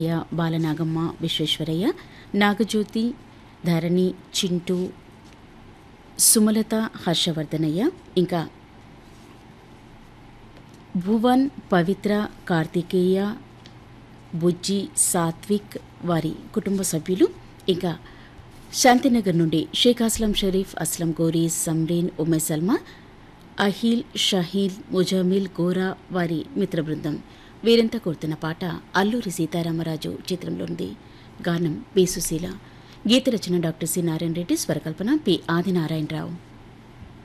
య బాలనాగమ్మ విశ్వేశ్వరయ్య నాగజ్యోతి ధరణి చింటూ సుమలత హర్షవర్ధనయ్య ఇంకా భువన్ పవిత్ర కార్తికేయ బుజ్జి సాత్విక్ వారి కుటుంబ సభ్యులు ఇంకా శాంతినగర్ నుండి షేక్ అస్లం షరీఫ్ అస్లం గోరీ సమ్రీన్ ఉమే సల్మా అహీల్ షహీల్ ముజామిల్ గోరా వారి మిత్ర బృందం వీరంతా కోరుతున్న పాట అల్లూరి సీతారామరాజు చిత్రంలోనిది గానం పి సుశీల గీత రచన డాక్టర్ సి నారాయణ రెడ్డి స్వరకల్పన పి ఆదినారాయణరావు